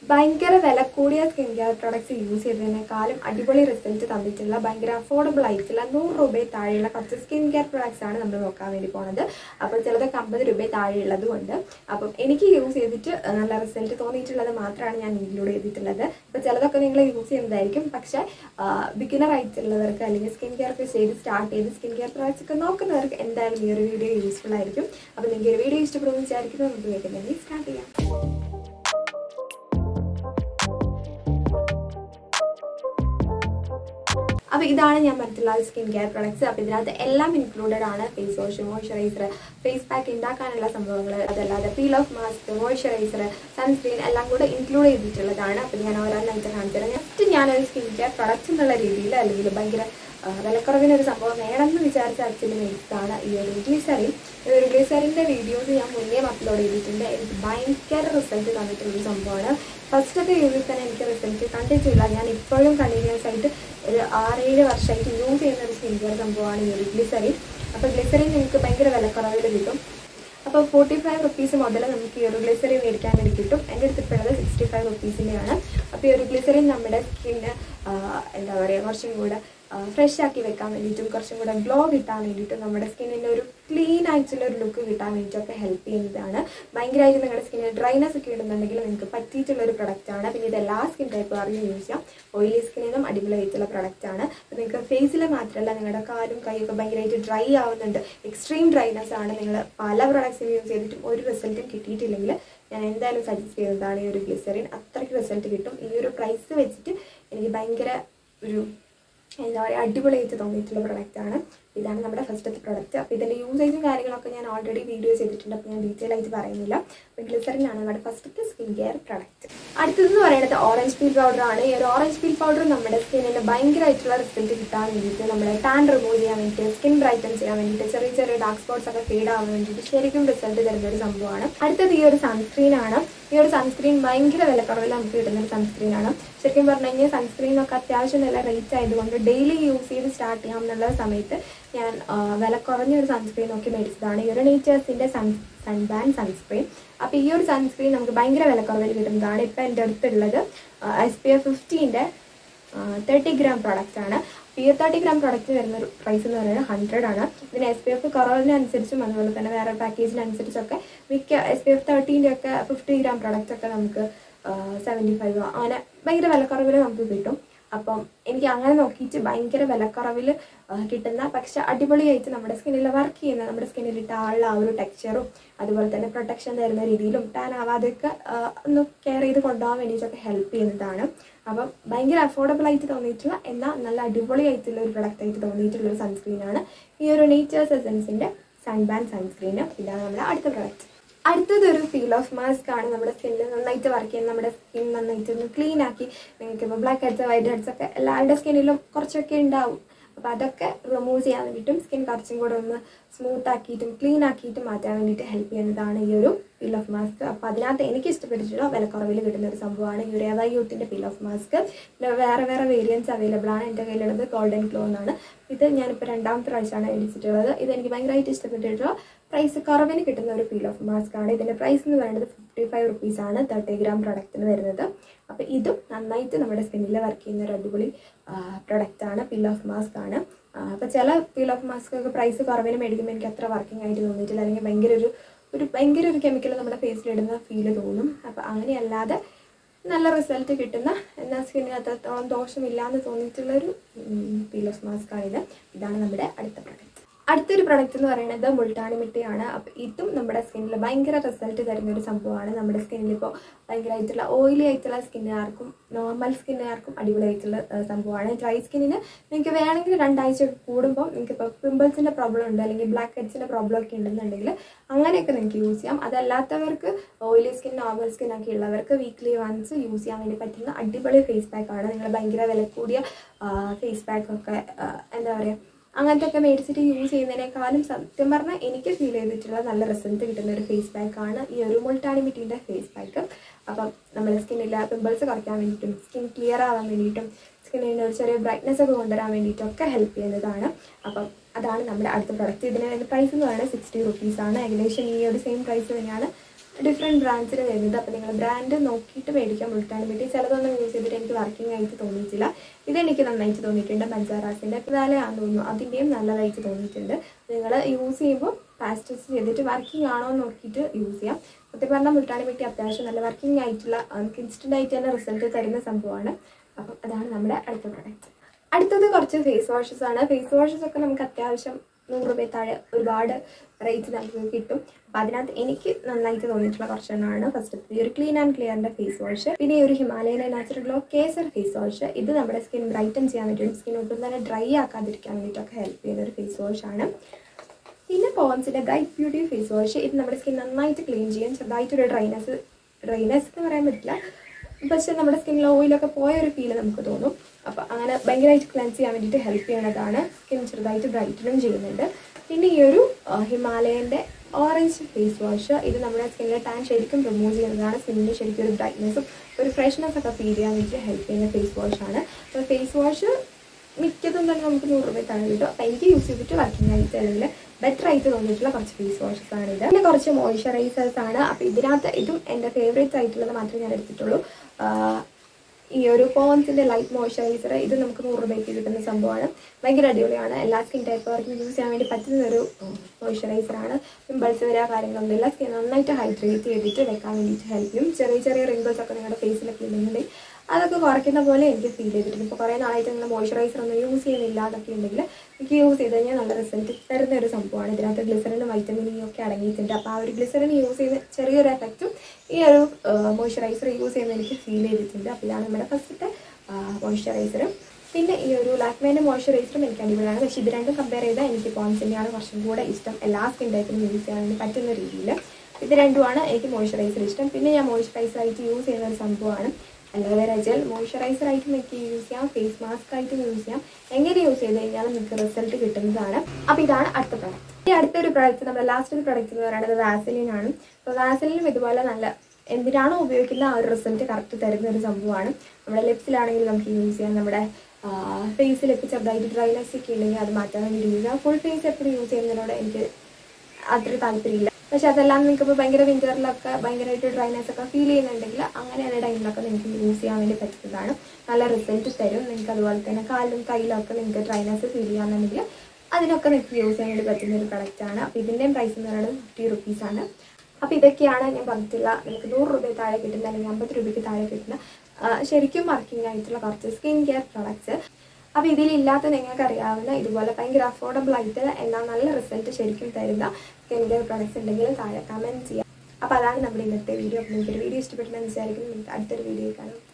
ഭയങ്കര വില കൂടിയ സ്കിൻ കെയർ പ്രോഡക്ട്സ് യൂസ് ചെയ്തതിനേക്കാളും അടിപൊളി റിസൾട്ട് തന്നിട്ടുള്ള ഭയങ്കര അഫോർഡബിൾ ആയിട്ടുള്ള നൂറ് രൂപയിൽ താഴെയുള്ള കുറച്ച് സ്കിൻ കെയർ പ്രോഡക്ട്സ് ആണ് നമ്മൾ നോക്കാൻ വേണ്ടി പോണത് അപ്പോൾ ചിലതൊക്കെ അമ്പത് രൂപയിൽ താഴെയുള്ളത് കൊണ്ട് അപ്പം എനിക്ക് യൂസ് ചെയ്തിട്ട് നല്ല റിസൾട്ട് തോന്നിയിട്ടുള്ളത് മാത്രമാണ് ഞാൻ ഇൻക്ലൂഡ് ചെയ്തിട്ടുള്ളത് അപ്പോൾ ചിലതൊക്കെ നിങ്ങൾ യൂസ് ചെയ്യുന്നതായിരിക്കും പക്ഷേ ബിഗിനർ ആയിട്ടുള്ളവർക്ക് അല്ലെങ്കിൽ സ്കിൻ കെയർ ഒക്കെ ചെയ്ത് സ്റ്റാർട്ട് ചെയ്ത് സ്കിൻ കെയർ പ്രോഡക്ട്സ് ഒക്കെ നോക്കുന്നവർക്ക് എന്തായാലും ഈ ഒരു വീഡിയോ യൂസ്ഫുൾ ആയിരിക്കും അപ്പോൾ നിങ്ങൾക്ക് ഒരു വീഡിയോ ഇഷ്ടപ്പെടുമെന്ന് വിചാരിക്കുന്നത് നമുക്ക് വേഗം സ്റ്റാർട്ട് ചെയ്യാം അപ്പോൾ ഇതാണ് ഞാൻ പറഞ്ഞിട്ടുള്ള സ്കിൻ കെയർ പ്രൊഡക്ട്സ് അപ്പോൾ ഇതിനകത്ത് എല്ലാം ഇൻക്ലൂഡഡ് ആണ് face wash moisturiser face pack ഉണ്ടാക്കാനുള്ള സംഭവങ്ങൾ അതല്ലാതെ peel off mask moisturiser sunscreen എല്ലാം കൂടെ ഇൻക്ലൂഡ് ചെയ്തിട്ടുള്ളതാണ് അപ്പോൾ ഞാൻ ഓരോന്നായിട്ട് കാണിച്ചുതരാം നെക്സ്റ്റ് ഞാനൊരു സ്കിൻ കെയർ പ്രൊഡക്റ്റ് എന്നുള്ള രീതിയിൽ അല്ലെങ്കിൽ ഭയങ്കര ആ, വിലക്കുറവിനൊരു സംഭവം വേണമെന്ന് വിചാരിച്ച ആക്ച്വലി മേടിച്ചതാണ് ഈ ഒരു ഗ്ലീസറിൻ ഈ ഒരു ഗ്ലീസറിൻ്റെ വീഡിയോസ് ഞാൻ മുന്നേ അപ്ലോഡ് ചെയ്തിട്ടുണ്ട് എനിക്ക് ഭയങ്കര റിസൾട്ട് തന്നിട്ടുള്ളൊരു സംഭവമാണ് ഫസ്റ്റത്തെ യൂസിൽ തന്നെ എനിക്ക് റിസൾട്ട് കണ്ടിട്ടില്ല ഞാൻ ഇപ്പോഴും കണ്ടിന്യൂസ് ആയിട്ട് ഒരു ആറേഴ് വർഷമായിട്ട് യൂസ് ചെയ്യുന്ന ഒരു സ്കിൻ കെയർ സംഭവമാണ് ഈ ഒരു ഗ്ലിസറിൻ അപ്പോൾ ഗ്ലിസറിൻ നിങ്ങൾക്ക് ഭയങ്കര വിലക്കുറവിൽ കിട്ടും അപ്പോൾ ഫോർട്ടി ഫൈവ് റുപ്പീസ് മുതൽ നമുക്ക് ഈ ഒരു ഗ്ലിസറിൻ മേടിക്കാൻ വേണ്ടി കിട്ടും എൻ്റെ അടുത്ത് ഇപ്പോൾ ഉള്ളത് സിക്സ്റ്റി ഫൈവ് റുപ്പീസിൻ്റെയാണ് അപ്പോൾ ഈ ഒരു ഗ്ലിസറിൻ നമ്മുടെ സ്കിന്ന് എന്താ പറയുക കുറച്ചും കൂടെ ഫ്രഷ് ആക്കി വെക്കാൻ വേണ്ടിയിട്ടും കുറച്ചും കൂടെ ഗ്ലോ കിട്ടാൻ വേണ്ടിയിട്ടും നമ്മുടെ സ്കിന്നിൻ്റെ ഒരു ക്ലീൻ ആയിട്ടുള്ള ഒരു ലുക്ക് കിട്ടാൻ വേണ്ടിയിട്ടൊക്കെ ഹെൽപ്പ് ചെയ്യുന്നതാണ് ഭയങ്കരമായിട്ട് നിങ്ങളുടെ സ്കിന്നിൽ ഡ്രൈനസ് ഒക്കെ ഉണ്ടെന്നുണ്ടെങ്കിൽ നിങ്ങൾക്ക് പറ്റിയിട്ടുള്ള ഒരു പ്രൊഡക്റ്റ് ആണ് പിന്നെ ഇത് എല്ലാ സ്കിൻ ടൈപ്പുകാർക്കും യൂസ് ചെയ്യാം ഓയിലി സ്കിന്നിനും അടിപൊളിയായിട്ടുള്ള പ്രൊഡക്റ്റ് ആണ് അപ്പോൾ നിങ്ങൾക്ക് ഫേസിൽ മാത്രമല്ല നിങ്ങളുടെ കാലും കൈയൊക്കെ ഭയങ്കരമായിട്ട് ഡ്രൈ ആവുന്നുണ്ട് എക്സ്ട്രീം ഡ്രൈനസ് ആണ് നിങ്ങൾ പല പ്രൊഡക്ട്സും യൂസ് ചെയ്തിട്ടും ഒരു റിസൾട്ടും കിട്ടിയിട്ടില്ലെങ്കിൽ ഞാൻ എന്തായാലും സജസ്റ്റ് ചെയ്യുന്നതാണ് ഈ ഒരു ഗ്ലിസറിൻ അത്രയ്ക്ക് റിസൾട്ട് കിട്ടും ഈ ഒരു പ്രൈസ് വെച്ചിട്ട് എനിക്ക് ഭയങ്കര ഒരു എന്താ പറയുക അടിപൊളിയായിട്ട് തോന്നിയിട്ടുള്ള പ്രൊഡക്റ്റാണ് ഇതാണ് നമ്മുടെ ഫസ്റ്റത്തെ പ്രൊഡക്റ്റ് അപ്പോൾ ഇതിൻ്റെ യൂസേജും കാര്യങ്ങളൊക്കെ ഞാൻ ഓൾറെഡി വീഡിയോ ചെയ്തിട്ടുണ്ട് അപ്പോൾ ഞാൻ ഡീറ്റെയിൽ ആയിട്ട് പറയുന്നില്ല അപ്പോൾ ഗ്ലിസറിനാണ് നമ്മുടെ ഫസ്റ്റത്തെ സ്കിൻ കെയർ പ്രൊഡക്റ്റ് അടുത്തതെന്ന് പറയുന്നത് ഓറഞ്ച് പീൽ പൗഡർ ആണ് ഈ ഒരു ഓറഞ്ച് പീൽ പൗഡർ നമ്മുടെ സ്കിന്നിന് ഭയങ്കരമായിട്ടുള്ള റിസൾട്ട് കിട്ടാൻ വേണ്ടിയിട്ട് നമ്മുടെ ടാൻ റിമൂവ് ചെയ്യാൻ വേണ്ടിയിട്ട് സ്കിൻ ബ്രൈറ്റൻ ചെയ്യാൻ വേണ്ടിയിട്ട് ചെറിയ ചെറിയ ഡാർക്ക് സ്പോട്ട്സ് ഒക്കെ ഫീഡ് ആവാൻ വേണ്ടിയിട്ട് ശരിക്കും റിസൾട്ട് തരുന്ന ഒരു സംഭവമാണ് അടുത്തത് ഈ ഒരു സൺസ്ക്രീൻ ആണ് ഈ ഒരു സൺസ്ക്രീൻ ഭയങ്കര വിലക്കുറവിൽ നമുക്ക് കിട്ടുന്ന ഒരു സൺസ്ക്രീൻ ആണ് ശരിക്കും പറഞ്ഞു കഴിഞ്ഞാൽ സൺസ്ക്രീൻ ഒക്കെ അത്യാവശ്യം നല്ല റേറ്റ് ആയതുകൊണ്ട് ഡെയിലി യൂസ് ചെയ്ത് സ്റ്റാർട്ട് ചെയ്യാം എന്നുള്ള സമയത്ത് ഞാൻ ആ, വില കുറഞ്ഞ ഒരു സൺസ്ക്രീൻ നോക്കി മേടിച്ചതാണ് ഈ ഒരു നേച്ചേഴ്സിൻ്റെ സൺ സൺബാൻ സൺസ്ക്രീൻ അപ്പോൾ ഈ ഒരു സൺസ്ക്രീൻ നമുക്ക് ഭയങ്കര വിലക്കുറവിൽ കിട്ടുന്നതാണ് ഇപ്പോൾ എൻ്റെ അടുത്തുള്ളത് എസ് പി എഫ് ഫിഫ്റ്റീൻ്റെ തേർട്ടി ഗ്രാം പ്രൊഡക്റ്റ് ആണ് ഈ തേർട്ടി ഗ്രാം പ്രൊഡക്റ്റ് വരുന്ന ഒരു പ്രൈസ് എന്ന് പറയുന്നത് ഹൺഡ്രഡ് ആണ് ഇതിന് എസ് പി എഫ് കുറവിനനുസരിച്ചും അതുപോലെ തന്നെ വേറെ പാക്കേജിനനുസരിച്ചൊക്കെ മിക്ക എസ് പി എഫ് തേർട്ടീൻ്റെ ഒക്കെ ഫിഫ്റ്റി ഗ്രാം പ്രൊഡക്റ്റ് ഒക്കെ നമുക്ക് സെവൻറ്റി ഫൈവ് അങ്ങനെ ഭയങ്കര വിലക്കുറവിൽ നമുക്ക് കിട്ടും അപ്പം എനിക്ക് അങ്ങനെ നോക്കിയിട്ട് ഭയങ്കര വിലക്കുറവിൽ കിട്ടുന്ന പക്ഷെ അടിപൊളിയായിട്ട് നമ്മുടെ സ്കിന്നിൽ വർക്ക് ചെയ്യുന്ന നമ്മുടെ സ്കിന്നിൽ ഇട്ടാനുള്ള ആ ഒരു ടെക്സ്ചറും അതുപോലെ തന്നെ പ്രൊട്ടക്ഷൻ തരുന്ന രീതിയിലും ടാൻ ആവാതെയൊക്കെ ആ, ഒന്ന് കെയർ ചെയ്ത് കൊണ്ടുപോകാൻ വേണ്ടിയിട്ടൊക്കെ ഹെൽപ്പ് ചെയ്യുന്നതാണ് അപ്പം ഭയങ്കര അഫോർഡബിൾ ആയിട്ട് തോന്നിയിട്ടുള്ള എന്നാൽ നല്ല അടിപൊളിയായിട്ടുള്ള ഒരു പ്രൊഡക്റ്റ് ആയിട്ട് തോന്നിയിട്ടുള്ള ഒരു സൺസ്ക്രീനാണ് ഈ ഒരു നേച്ചേഴ്സ് എസൻസിൻ്റെ സൺബാൻ സൺസ്ക്രീന് ഇതാണ് നമ്മുടെ അടുത്ത പ്രൊഡക്റ്റ് അടുത്തത് ഒരു ഫീൽ ഓഫ് മാസ്ക് ആണ് നമ്മുടെ സ്കിന്നിൽ നന്നായിട്ട് വർക്ക് ചെയ്യുന്ന നമ്മുടെ സ്കിൻ നന്നായിട്ട് ഒന്ന് ക്ലീൻ ആക്കി നിങ്ങൾക്ക് ഇപ്പോൾ ബ്ലാക്ക് ഹെഡ്സ് വൈറ്റ് ഹെഡ്സ് ഒക്കെ എല്ലാവരുടെ സ്കിന്നിലും കുറച്ചൊക്കെ ഉണ്ടാവും അപ്പോൾ അതൊക്കെ റിമൂവ് ചെയ്യാൻ വേണ്ടിയിട്ടും സ്കിൻ കുറച്ചും കൂടെ ഒന്ന് സ്മൂത്ത് ആക്കിയിട്ടും ക്ലീൻ ആക്കിയിട്ടും മാറ്റാൻ വേണ്ടിയിട്ട് ഹെൽപ്പ് ചെയ്യുന്നതാണ് ഈ ഒരു പീൽ ഓഫ് മാസ്ക് അപ്പോൾ അതിനകത്ത് എനിക്ക് ഇഷ്ടപ്പെട്ടിട്ടുള്ള വിലക്കുറവിൽ കിട്ടുന്ന ഒരു സംഭവമാണ് ഈ ഒരു എവയൂട്ടിൻ്റെ പീൽ ഓഫ് മാസ്ക് പിന്നെ വേറെ വേറെ വേരിയൻസ് അവൈലബിൾ ആണ് എൻ്റെ കയ്യിലുള്ളത് ഗോൾഡൻ ഗ്ലോ എന്നാണ് ഇത് ഞാനിപ്പോൾ രണ്ടാമത്തെ പ്രാവശ്യമാണ് മേടിച്ചിട്ടുള്ളത് ഇത് എനിക്ക് ഭയങ്കരമായിട്ട് ഇഷ്ടപ്പെട്ടിട്ടുള്ള പ്രൈസ് കുറവിന് കിട്ടുന്ന ഒരു പീൽ ഓഫ് മാസ്ക് ആണ് ഇതിൻ്റെ പ്രൈസ് എന്ന് പറയുന്നത് ഫിഫ്റ്റി ഫൈവ് റുപ്പീസ് ആണ് തേർട്ടി ഗ്രാം പ്രൊഡക്റ്റിന് വരുന്നത് അപ്പോൾ ഇതും നന്നായിട്ട് നമ്മുടെ സ്കിന്നിൽ വർക്ക് ചെയ്യുന്ന ഒരു അടിപൊളി പ്രൊഡക്റ്റ് ആണ് പീൽ ഓഫ് മാസ്ക് ആണ് അപ്പോൾ ചില പീൽ ഓഫ് മാസ്ക് ഒക്കെ പ്രൈസ് കുറവിന് മേടിക്കുമ്പോൾ എനിക്ക് അത്ര വർക്കിംഗ് ആയിട്ട് തോന്നിയിട്ടില്ല അല്ലെങ്കിൽ ഭയങ്കര ഒരു ഒരു ഭയങ്കര ഒരു കെമിക്കൽ നമ്മുടെ ഫേസിലിടുന്ന ഫീല് തോന്നും അപ്പോൾ അങ്ങനെയല്ലാതെ നല്ല റിസൾട്ട് കിട്ടുന്ന എന്നാൽ സ്കിന്നിന് അത്രത്തോളം ദോഷമില്ലാന്ന് തോന്നിയിട്ടുള്ളൊരു പീൽ ഓഫ് മാസ്ക് ആണിത് ഇതാണ് നമ്മുടെ അടുത്ത പ്രൊഡക്റ്റ് അടുത്തൊരു പ്രൊഡക്റ്റ് എന്ന് പറയുന്നത് മുൾട്ടാണി മിട്ടിയാണ് അപ്പോൾ ഇതും നമ്മുടെ സ്കിന്നിൽ ഭയങ്കര റിസൾട്ട് തരുന്ന ഒരു സംഭവമാണ് നമ്മുടെ സ്കിന്നിൽ ഇപ്പോൾ ഭയങ്കരമായിട്ടുള്ള ഓയിലി ആയിട്ടുള്ള സ്കിന്നുകാർക്കും നോർമൽ സ്കിന്നുകാർക്കും അടിപൊളിയായിട്ടുള്ള ആ, സംഭവമാണ് ഡ്രൈ സ്കിന്നിന് നിങ്ങൾക്ക് വേണമെങ്കിൽ രണ്ടാഴ്ച കൂടുമ്പോൾ നിങ്ങൾക്ക് ഇപ്പോൾ പിമ്പിൾസിൻ്റെ പ്രോബ്ലം ഉണ്ട് അല്ലെങ്കിൽ ബ്ലാക്ക് ഹെഡ്സിൻ്റെ പ്രോബ്ലം ഒക്കെ ഉണ്ടെന്നുണ്ടെങ്കിൽ അങ്ങനെയൊക്കെ നിങ്ങൾക്ക് യൂസ് ചെയ്യാം അതല്ലാത്തവർക്ക് ഓയിലി സ്കിൻ നോർമൽ സ്കിൻ ഒക്കെ ഉള്ളവർക്ക് വീക്ക്ലി വൺസ് യൂസ് ചെയ്യാൻ വേണ്ടി പറ്റുന്ന അടിപൊളി ഫേസ് പാക്കാണ് നിങ്ങൾ ഭയങ്കര വില കൂടിയ ഫേസ് പാക്കൊക്കെ എന്താ പറയുക അങ്ങനത്തെ ഒക്കെ മേടിച്ചിട്ട് യൂസ് ചെയ്യുന്നതിനേക്കാളും സത്യം പറഞ്ഞാൽ എനിക്ക് ഫീൽ ചെയ്തിട്ടുള്ള നല്ല റിസൾട്ട് കിട്ടുന്ന ഒരു ഫേസ് പാക്കാണ് ഈ ഒരു മുൾട്ടാണിമിറ്റിൻ്റെ ഫേസ് പാക്ക് അപ്പം നമ്മുടെ സ്കിന്നിൽ പിമ്പിൾസ് കുറയ്ക്കാൻ വേണ്ടിയിട്ടും സ്കിൻ ക്ലിയർ ആവാൻ വേണ്ടിയിട്ടും സ്കിന്നിന് ഒരു ചെറിയ ബ്രൈറ്റ്നസ് ഒക്കെ കൊണ്ടുവരാൻ വേണ്ടിയിട്ടും ഒക്കെ ഹെൽപ്പ് ചെയ്യുന്നതാണ് അപ്പം അതാണ് നമ്മുടെ അടുത്ത പ്രൊഡക്റ്റ് ഇതിന് പ്രൈസ് എന്ന് പറയുന്നത് സിക്സ്റ്റി റുപ്പീസാണ് ഏകദേശം ഈ ഒരു സെയിം പ്രൈസ് തന്നെയാണ് ഡിഫറെൻറ്റ് ബ്രാൻഡ്സിൽ വരുന്നത് അപ്പോൾ നിങ്ങൾ ബ്രാൻഡ് നോക്കിയിട്ട് മേടിക്കാൻ മുൾട്ടാൻ വേണ്ടി ചിലതൊന്നും യൂസ് ചെയ്തിട്ട് എനിക്ക് വർക്കിംഗ് ആയിട്ട് തോന്നിയിട്ടില്ല ഇതെനിക്ക് നന്നായിട്ട് തോന്നിയിട്ടുണ്ട് ബഞ്ചാറാസിൻ്റെ പിതാലയാണെന്ന് തോന്നുന്നു അതിൻ്റെയും നല്ലതായിട്ട് തോന്നിയിട്ടുണ്ട് നിങ്ങൾ യൂസ് ചെയ്യുമ്പോൾ പാസ്റ്റസ് ചെയ്തിട്ട് വർക്കിംഗ് ആണോ എന്ന് നോക്കിയിട്ട് യൂസ് ചെയ്യാം സത്യം പറഞ്ഞാൽ മുൾട്ടാണി വെട്ടി അത്യാവശ്യം നല്ല വർക്കിംഗ് ആയിട്ടുള്ള നമുക്ക് ഇൻസ്റ്റൻ്റ് ആയിട്ട് തന്നെ റിസൾട്ട് തരുന്ന സംഭവമാണ് അപ്പം അതാണ് നമ്മുടെ അടുത്ത പ്രൊഡക്റ്റ് അടുത്തത് കുറച്ച് ഫേസ് വാഷസ് ആണ് ഫേസ് വാഷസ് ഒക്കെ നമുക്ക് അത്യാവശ്യം നൂറ് രൂപ താഴെ ഒരുപാട് റേറ്റ് നമുക്ക് കിട്ടും അപ്പം അതിനകത്ത് എനിക്ക് നന്നായിട്ട് തോന്നിയിട്ടുള്ള കുറച്ചെണ്ണമാണ് ഫസ്റ്റ് ഈ ഒരു ക്ലീൻ ആൻഡ് ക്ലിയറിൻ്റെ ഫേസ് വാഷ് പിന്നെ ഈ ഒരു Himalayan natural glow kesar face wash ഇത് നമ്മുടെ സ്കിൻ ബ്രൈറ്റൻ ചെയ്യാൻ വേണ്ടിയിട്ടും സ്കിൻ ഒട്ടും തന്നെ ഡ്രൈ ആക്കാതിരിക്കാൻ വേണ്ടിയിട്ടൊക്കെ ഹെൽപ്പ് ചെയ്യുന്ന ഒരു ഫേസ് വാഷാണ് പിന്നെ പോൺസിൻ്റെ ബ്രൈറ്റ് ബ്യൂട്ടി ഫേസ് വാഷ് ഇത് നമ്മുടെ സ്കിൻ നന്നായിട്ട് ക്ലീൻ ചെയ്യും ചെറുതായിട്ടൊരു ഡ്രൈനസ് ഡ്രൈനസ് എന്ന് പറയാൻ പറ്റില്ല പക്ഷെ നമ്മുടെ സ്കിന്നിൽ ഓയിലൊക്കെ പോയ ഒരു ഫീൽ നമുക്ക് തോന്നും അപ്പോൾ അങ്ങനെ ഭയങ്കരമായിട്ട് ക്ലെൻസ് ചെയ്യാൻ വേണ്ടിയിട്ട് ഹെൽപ്പ് ചെയ്യണതാണ് സ്കിൻ ചെറുതായിട്ട് ബ്രൈറ്റനും ചെയ്യുന്നുണ്ട് പിന്നെ ഈ ഒരു ഹിമാലയൻ്റെ ഓറഞ്ച് ഫേസ് വാഷ് ഇത് നമ്മുടെ സ്കിന്നിലെ ടാൻ ശരിക്കും റിമൂവ് ചെയ്യുന്നതാണ് സ്കിന്നിന് ശരിക്കും ഒരു ബ്രൈറ്റ്നസ്സും ഒരു ഫ്രഷ്നെസ് ഒക്കെ ഫീൽ ചെയ്യാൻ വേണ്ടിയിട്ട് ഹെൽപ്പ് ചെയ്യുന്ന ഫേസ് വാഷാണ് അപ്പോൾ ഫേസ് വാഷ് മിക്കതും തന്നെ നമുക്ക് നൂറ് രൂപ താഴെ കിട്ടും അപ്പോൾ എനിക്ക് യൂസ് ചെയ്തിട്ട് വർക്കിംഗ് ആയിട്ട് അല്ലെങ്കിൽ ബെറ്റർ ആയിട്ട് തോന്നിയിട്ടുള്ള കുറച്ച് ഫേസ് വാഷസ് ആണ് ഇത് പിന്നെ കുറച്ച് മോയ്സ്ചറൈസേഴ്സ് ആണ് അപ്പോൾ ഇതിനകത്ത് ഇതും എൻ്റെ ഫേവറേറ്റ് ആയിട്ടുള്ളത് മാത്രമേ ഞാൻ എടുത്തിട്ടുള്ളൂ ആഹ് ഈ ഒരു പോൺസിൻ്റെ ലൈറ്റ് മോയ്സ്ചറൈസർ ഇത് നമുക്ക് നൂറ് രൂപയ്ക്ക് കിട്ടുന്ന സംഭവമാണ് ഭയങ്കര അടിപൊളിയാണ് എല്ലാ സ്കിൻ ടൈപ്പുകാർക്കും യൂസ് ചെയ്യാൻ വേണ്ടി പറ്റുന്ന ഒരു മോയ്സ്ചറൈസറാണ് പിമ്പിൾസ് വരിക കാര്യങ്ങളൊന്നും ഇല്ല സ്കിൻ നന്നായിട്ട് ഹൈഡ്രേറ്റ് ചെയ്തിട്ട് വെക്കാൻ വേണ്ടിയിട്ട് ഹെൽപ്പ് ചെയ്യും ചെറിയ ചെറിയ റിങ്കിൾസ് ഒക്കെ നിങ്ങളുടെ ഫേസിലൊക്കെ ഉണ്ടെന്നുണ്ടെങ്കിൽ അതൊക്കെ കുറയ്ക്കുന്ന പോലെ എനിക്ക് ഫീൽ ചെയ്തിട്ടുണ്ട് ഇപ്പോൾ കുറേ നാളായിട്ട് നിങ്ങൾ മോയ്സ്ചറൈസർ ഒന്നും യൂസ് ചെയ്യുന്നില്ല എന്നൊക്കെ ഉണ്ടെങ്കിൽ എനിക്ക് യൂസ് ചെയ്ത് കഴിഞ്ഞാൽ നല്ല റിസൾട്ട് തരുന്ന ഒരു സംഭവമാണ് ഇതിനകത്ത് ഗ്ലിസറിനും വൈറ്റമിൻ ഇ ഒക്കെ അടങ്ങിയിട്ടുണ്ട് അപ്പോൾ ആ ഒരു ഗ്ലിസറിൻ യൂസ് ചെയ്ത് ചെറിയൊരു എഫക്റ്റും ഈ ഒരു മോയ്സ്ചറൈസർ യൂസ് ചെയ്യുന്ന എനിക്ക് ഫീൽ ചെയ്തിട്ടുണ്ട് അപ്പോൾ ഇതാണ് നമ്മുടെ ഫസ്റ്റത്തെ മോയ്സ്ചറൈസർ പിന്നെ ഈ ഒരു ലാക്മേൻ്റെ മോയ്സ്ചറൈസറും എനിക്ക് അടിപൊളിയാണ് പക്ഷേ ഇത് രണ്ടും കമ്പയർ ചെയ്താൽ എനിക്ക് പോൺസിൻ്റെയാണ് കുറച്ചും കൂടെ ഇഷ്ടം എല്ലാ സ്കിൻ ടൈപ്പിനും യൂസ് ചെയ്യാൻ വേണ്ടി പറ്റുന്ന രീതിയിൽ ഇത് രണ്ടുമാണ് എനിക്ക് മോയ്സ്ചറൈസർ ഇഷ്ടം പിന്നെ ഞാൻ മോയ്സ്ചറൈസർ ആയിട്ട് യൂസ് ചെയ്യുന്ന ഒരു സംഭവമാണ് അലോവേര ജെൽ മോയ്സ്ചറൈസർ ആയിട്ട് നിങ്ങൾക്ക് യൂസ് ചെയ്യാം ഫേസ് മാസ്ക് ആയിട്ട് യൂസ് ചെയ്യാം എങ്ങനെ യൂസ് ചെയ്ത് കഴിഞ്ഞാലും നിങ്ങൾക്ക് റിസൾട്ട് കിട്ടുന്നതാണ് അപ്പോൾ ഇതാണ് അടുത്ത പ്രോഡക്റ്റ് ഈ അടുത്തൊരു പ്രോഡക്റ്റ് നമ്മുടെ ലാസ്റ്റ് ഒരു പ്രോഡക്റ്റ് എന്ന് പറയുന്നത് വാസലിൻ ആണ് അപ്പോൾ വാസലിനും ഇതുപോലെ നല്ല എന്തിനാണോ ഉപയോഗിക്കുന്ന ആ ഒരു റിസൾട്ട് കറക്റ്റ് തരുന്ന ഒരു സംഭവമാണ് നമ്മുടെ ലിപ്സിലാണെങ്കിൽ നമുക്ക് യൂസ് ചെയ്യാം നമ്മുടെ ഫേസിലൊക്കെ ചെറുതായിട്ട് ഡ്രൈനെസ് ഒക്കെ ഉണ്ടെങ്കിൽ അത് മാറ്റാൻ വേണ്ടി യൂസ് ചെയ്യാം ഫുൾ ഫേസ് എപ്പോഴും യൂസ് ചെയ്യുന്നതിനോട് എനിക്ക് അത്ര താല്പര്യമില്ല പക്ഷെ അതെല്ലാം നിങ്ങൾക്ക് ഇപ്പോൾ ഭയങ്കര വിൻ്ററിലൊക്കെ ഭയങ്കരമായിട്ട് ഡ്രൈനെസ് ഒക്കെ ഫീൽ ചെയ്യുന്നുണ്ടെങ്കിൽ അങ്ങനെയുള്ള ടൈമിലൊക്കെ നിങ്ങൾക്ക് യൂസ് ചെയ്യാൻ വേണ്ടി പറ്റുന്നതാണ് നല്ല റിസൾട്ട് തരും നിങ്ങൾക്ക് അതുപോലെ തന്നെ കാലിലും കയ്യിലും ഒക്കെ നിങ്ങൾക്ക് ഡ്രൈനെസ് ഫീൽ ചെയ്യാന്നുണ്ടെങ്കിൽ അതിനൊക്കെ നിങ്ങൾക്ക് യൂസ് ചെയ്യാൻ വേണ്ടി പറ്റുന്ന ഒരു പ്രൊഡക്റ്റാണ് അപ്പോൾ ഇതിൻ്റെയും പ്രൈസ് എന്ന് പറയുന്നത് ഫിഫ്റ്റി റുപ്പീസാണ് അപ്പോൾ ഇതൊക്കെയാണ് ഞാൻ പറഞ്ഞിട്ടുള്ള നിങ്ങൾക്ക് നൂറ് രൂപ താഴെ കിട്ടുന്ന അല്ലെങ്കിൽ അമ്പത് രൂപയ്ക്ക് താഴെ കിട്ടുന്ന ആ, ശരിക്കും വർക്കിംഗ് ആയിട്ടുള്ള കുറച്ച് സ്കിൻ കെയർ പ്രൊഡക്ട്സ് അപ്പോൾ ഇതിലില്ലാത്ത നിങ്ങൾക്ക് അറിയാവുന്ന ഇതുപോലെ ഭയങ്കര അഫോർഡബിൾ ആയിട്ട് എന്നാൽ നല്ല റിസൾട്ട് ശരിക്കും തരുന്ന സ്കിൻ കെയർ പ്രൊഡക്ട്സ് ഉണ്ടെങ്കിൽ താഴെ കമൻറ്റ് ചെയ്യാം അപ്പോൾ അതാണ് നമ്മുടെ ഇന്നത്തെ വീഡിയോ അപ്പോൾ നിങ്ങൾക്ക് ഒരു വീഡിയോ ഇഷ്ടപ്പെട്ടെന്ന് വിചാരിക്കുന്നു നിങ്ങൾക്ക് അടുത്തൊരു വീഡിയോ കാണാം